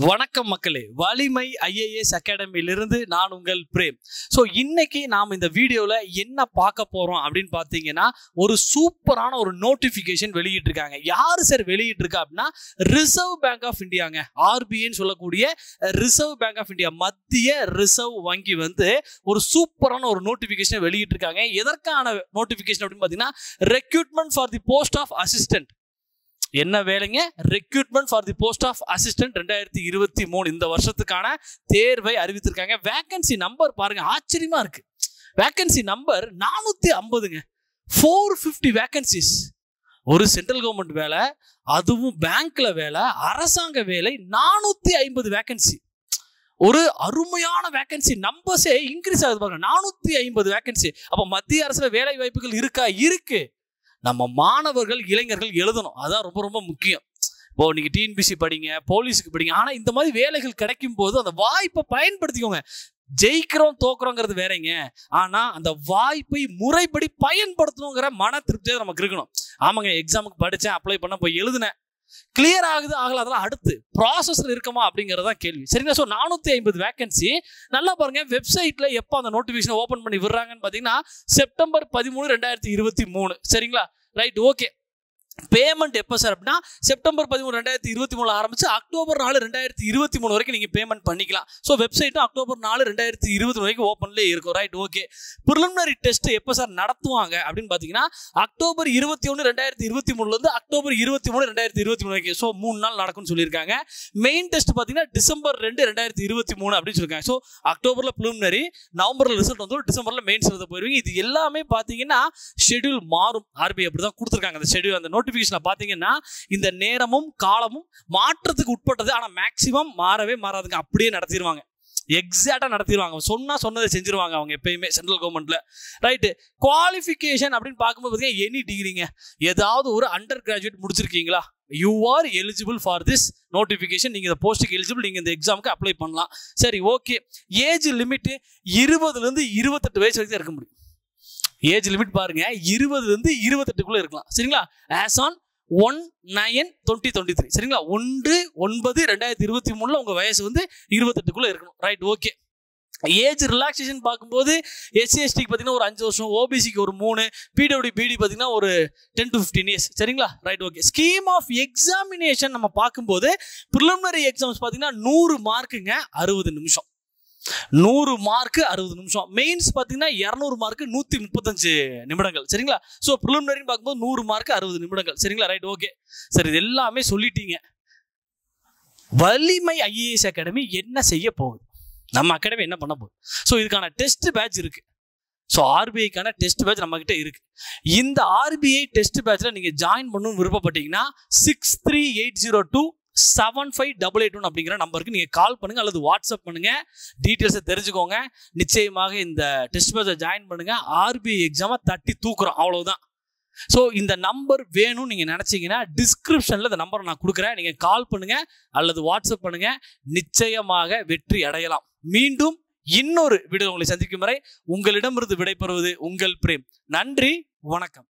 வணக்கம் மக்களே வலிமை ஐஏஎஸ் அகாடமியிலிருந்து நான் உங்கள் பிரேம் ஸோ இன்னைக்கு நாம் இந்த வீடியோவில் என்ன பார்க்க போகிறோம் அப்படின்னு பார்த்தீங்கன்னா ஒரு சூப்பரான ஒரு நோட்டிஃபிகேஷன் வெளியிட்டிருக்காங்க யார் சார் வெளியிட்டிருக்கா அப்படின்னா ரிசர்வ் பேங்க் ஆஃப் இந்தியாங்க ஆர்பிஐன்னு சொல்லக்கூடிய ரிசர்வ் பேங்க் ஆஃப் இந்தியா மத்திய ரிசர்வ் வங்கி வந்து ஒரு சூப்பரான ஒரு நோட்டிஃபிகேஷன் வெளியிட்டிருக்காங்க எதற்கான நோட்டிஃபிகேஷன் அப்படின்னு பார்த்தீங்கன்னா recruitment for the post of assistant என்ன வேலைங்க recruitment for the post of assistant ரெண்டாயிரத்தி இருபத்தி மூணு இந்த வருஷத்துக்கான தேர்வை அறிவித்திருக்காங்க வேகன்சி நம்பர் பாருங்க ஆச்சரியமா இருக்கு வேகன்சி நம்பர் நானூத்தி ஐம்பதுங்க ஃபோர் ஃபிஃப்டி வேகன்சிஸ் ஒரு சென்ட்ரல் கவர்மெண்ட் வேலை அதுவும் பேங்க்ல வேலை அரசாங்க வேலை நானூத்தி ஐம்பது வேகன்சி ஒரு அருமையான வேகன்சி நம்பர்ஸே இன்க்ரீஸ் ஆகுது பாருங்க நானூத்தி ஐம்பது வேகன்சி அப்ப மத்திய அரசுல வேலை வாய்ப்புகள் இருக்கா இருக்கு நம்ம மாணவர்கள் இளைஞர்கள் எழுதணும் அதான் ரொம்ப ரொம்ப முக்கியம் இப்போ நீங்க டிஎன்பிசி படிங்க போலீஸுக்கு படிங்க ஆனா இந்த மாதிரி வேலைகள் கிடைக்கும் போது அந்த வாய்ப்பை பயன்படுத்திக்கோங்க ஜெயிக்கிறோம் தோக்குறோங்கிறது வேறங்க ஆனா அந்த வாய்ப்பை முறைப்படி பயன்படுத்தணுங்கிற மன திருப்தியாக நமக்கு இருக்கணும் ஆமாங்க எக்ஸாமுக்கு படித்தேன் அப்ளை பண்ண போய் எழுதினேன் கிளியர் ஆகுது ஆகல அதெல்லாம் அடுத்து ப்ராசஸ்ல இருக்கமா அப்படிங்கறதா கேள்வி சரிங்களா ஸோ நானூத்தி ஐம்பது வேகன்சி நல்லா பாருங்க வெப்சைட்ல எப்போ அந்த நோட்டிபிகேஷன் ஓப்பன் பண்ணி விடுறாங்கன்னு பாத்தீங்கன்னா செப்டம்பர் பதிமூணு ரெண்டாயிரத்தி இருபத்தி மூணு சரிங்களா ரைட் ஓகே பேமெண்ட் எப்போ சார் அப்படின்னா செப்டம்பர் பதிமூணு ரெண்டாயிரத்தி இருபத்தி மூணு ஆரம்பிச்சு அக்டோபர் நாலு ரெண்டாயிரத்தி இருபத்தி மூணு வரைக்கும் நீங்கள் பேமெண்ட் பண்ணிக்கலாம் ஸோ வெப்சைட்டும் அக்டோபர் நாலு ரெண்டாயிரத்தி இருபத்தி மூணு வரைக்கும் ஓப்பன்லேயே இருக்கும் ரைட் ஓகே ப்ரிலிமினரி டெஸ்ட் எப்போ சார் நடத்துவாங்க அப்படின்னு பார்த்தீங்கன்னா அக்டோபர் இருபத்தி ஒன்று ரெண்டாயிரத்தி இருபத்தி மூணுலேருந்து அக்டோபர் இருபத்தி மூணு ரெண்டாயிரத்தி இருபத்தி மூணு வரைக்கும் ஸோ மூணு நாள் நடக்கும்னு சொல்லியிருக்காங்க மெயின் டெஸ்ட் பார்த்தீங்கன்னா டிசம்பர் ரெண்டு ரெண்டாயிரத்தி இருபத்தி மூணு அப்படின்னு சொல்லியிருக்காங்க ஸோ அக்டோபரில் ப்ரிலிமினரி நவம்பரில் ரிசல்ட் வந்து டிசம்பரில் மெயின்ஸ் எழுத போயிருவீங்க இது எல்லாமே பார்த்தீங்கன்னா ஷெடியூல் மாறும் ஆர்பிஐ அப்படி தான் கொடுத்துருக்காங்க அந்த ஷெடியூல் அந்த நோட்டிஃபிகேஷனில் பார்த்தீங்கன்னா இந்த நேரமும் காலமும் மாற்றத்துக்கு உட்பட்டது ஆனால் மேக்சிமம் மாறவே மாறாதுங்க அப்படியே நடத்திடுவாங்க எக்ஸாக்டாக நடத்திடுவாங்க சொன்னா சொன்னதை செஞ்சிருவாங்க அவங்க எப்பயுமே சென்ட்ரல் கவர்மெண்ட்ல ரைட்டு குவாலிஃபிகேஷன் அப்படின்னு பார்க்கும்போது பார்த்தீங்கன்னா எனி டிகிரிங்க ஏதாவது ஒரு அண்டர் கிராஜுவேட் முடிச்சிருக்கீங்களா you are eligible for this notification நீங்கள் இந்த போஸ்ட்டுக்கு எலிஜிபிள் நீங்கள் இந்த எக்ஸாமுக்கு அப்ளை பண்ணலாம் சரி ஓகே ஏஜ் லிமிட்டு இருபதுலேருந்து இருபத்தெட்டு வயசு வரைக்கும் இருக்க முடியும் ஏஜ் லிமிட் பாருங்க இருபதுலேருந்து இருபத்தெட்டுக்குள்ளே இருக்கலாம் சரிங்களா as on one nine twenty twenty three சரிங்களா ஒன்று ஒன்பது ரெண்டாயிரத்தி இருபத்தி மூணுல உங்க வயசு வந்து இருபத்தெட்டுக்குள்ள இருக்கணும் ரைட் ஓகே ஏஜ் ரிலாக்ஸேஷன் பார்க்கும்போது எஸ்சி எஸ்டிக்கு பார்த்தீங்கன்னா ஒரு அஞ்சு வருஷம் ஓபிசிக்கு ஒரு மூணு பிடபிள்யூ பிடி பார்த்தீங்கன்னா ஒரு டென் டு ஃபிஃப்டீன் இயர்ஸ் சரிங்களா right okay scheme of examination நம்ம பார்க்கும்போது ப்ரிலிமினரி எக்ஸாம்ஸ் பார்த்தீங்கன்னா நூறு மார்க்குங்க அறுபது நிமிஷம் நூறு மார்க்கு அறுபது நிமிஷம் மெயின்ஸ் பார்த்தீங்கன்னா இரநூறு மார்க்கு நூற்றி முப்பத்தஞ்சு நிமிடங்கள் சரிங்களா ஸோ ப்ரிலிமினரின்னு பார்க்கும்போது நூறு மார்க்கு அறுபது நிமிடங்கள் சரிங்களா ரைட் ஓகே சரி இது எல்லாமே சொல்லிட்டீங்க வலிமை ஐஏஎஸ் அகாடமி என்ன செய்ய போகுது நம்ம அகாடமி என்ன பண்ண போகுது ஸோ இதுக்கான டெஸ்ட் பேட்ச் இருக்கு ஸோ ஆர்பிஐக்கான டெஸ்ட் பேட்ச் நம்ம கிட்ட இருக்கு இந்த ஆர்பிஐ டெஸ்ட் பேட்ச்ல நீங்க ஜாயின் பண்ணணும்னு விருப்பப்பட்டீங்கன்னா six three eight zero two seven five double eight one அப்படிங்கிற நம்பருக்கு நீங்கள் கால் பண்ணுங்க அல்லது வாட்ஸ்அப் பண்ணுங்க டீட்டெயில்ஸை தெரிஞ்சுக்கோங்க நிச்சயமாக இந்த டெஸ்ட் பேட்சை ஜாயின் பண்ணுங்க ஆர்பிஐ எக்ஸாமை தட்டி தூக்குறோம் அவ்வளவுதான் ஸோ இந்த நம்பர் வேணும்னு நீங்கள் நினச்சிங்கன்னா டிஸ்கிரிப்ஷனில் இந்த நம்பரை நான் கொடுக்குறேன் நீங்கள் கால் பண்ணுங்க அல்லது வாட்ஸ்அப் பண்ணுங்க நிச்சயமாக வெற்றி அடையலாம் மீண்டும் இன்னொரு வீடியோ உங்களை சந்திக்கும் வரை உங்களிடமிருந்து விடைபெறுவது உங்கள் பிரேம் நன்றி வணக்கம்